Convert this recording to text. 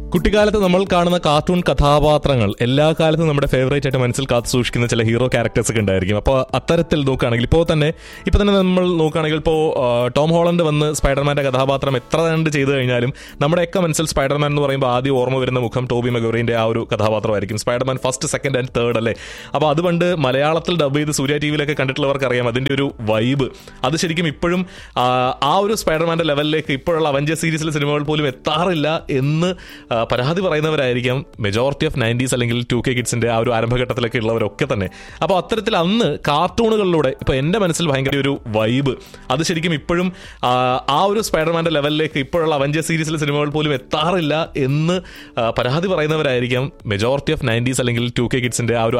കുട്ടിക്കാലത്ത് നമ്മൾ കാണുന്ന കാർട്ടൂൺ കഥാപാത്രങ്ങൾ എല്ലാ കാലത്തും നമ്മുടെ ഫേവറേറ്റ് ആയിട്ട് മനസ്സിൽ കാത്തു സൂക്ഷിക്കുന്ന ചില ഹീറോ ക്യാരക്ടേഴ്സ് ഒക്കെ ഉണ്ടായിരിക്കും അപ്പോൾ അത്തരത്തിൽ നോക്കുകയാണെങ്കിൽ ഇപ്പോൾ തന്നെ ഇപ്പോൾ തന്നെ നമ്മൾ നോക്കുകയാണെങ്കിൽ ഇപ്പോൾ ടോം ഹോളണ്ട് വന്ന് സ്പൈഡർമാൻ്റെ കഥാപാത്രം എത്ര കണ്ട് ചെയ്തു കഴിഞ്ഞാലും നമ്മുടെയൊക്കെ മനസ്സിൽ സ്പൈഡർമാൻ എന്ന് പറയുമ്പോൾ ആദ്യം ഓർമ്മ വരുന്ന മുഖം ടോബി മെഗോറിൻ്റെ ആ ഒരു കഥാപാത്രമായിരിക്കും Spiderman first second and third അല്ലേ അപ്പോൾ അത് പണ്ട് മലയാളത്തിൽ ഡബ് ചെയ്ത് സൂര്യ ടി വിയിലൊക്കെ കണ്ടിട്ടുള്ളവർക്ക് അറിയാം അതിൻ്റെ ഒരു വൈബ് അത് ശരിക്കും ഇപ്പോഴും ആ, ആ ഒരു സ്പൈഡർമാൻ്റെ ലെവലിലേക്ക് ഇപ്പോഴുള്ള അവഞ്ചർ സീരീസിലെ സിനിമകൾ പോലും എത്താറില്ല എന്ന് ആ, പരാതി പറയുന്നവരായിരിക്കാം മെജോറിറ്റി ഓഫ് നയൻറ്റീസ് അല്ലെങ്കിൽ ടു കെ കിഡ്സിന്റെ ആ ഒരു ആരംഭഘട്ടത്തിലൊക്കെ ഉള്ളവരൊക്കെ തന്നെ അപ്പോൾ അത്തരത്തിൽ അന്ന് കാർട്ടൂണുകളിലൂടെ ഇപ്പോൾ എൻ്റെ മനസ്സിൽ ഭയങ്കര ഒരു വൈബ് അത് ശരിക്കും ഇപ്പോഴും ആ, ആ ഒരു സ്പൈഡർമാൻ്റെ ലെവലിലേക്ക് ഇപ്പോഴുള്ള അവഞ്ചർ സീരീസിലെ സിനിമകൾ പോലും എത്താറില്ല എന്ന് ആ, പരാതി പറയുന്നവരായിരിക്കാം മെജോറിറ്റി ഓഫ് നയൻറ്റീസ് അല്ലെങ്കിൽ ടു കെ കിഡ്സിന്റെ ആ ഒരു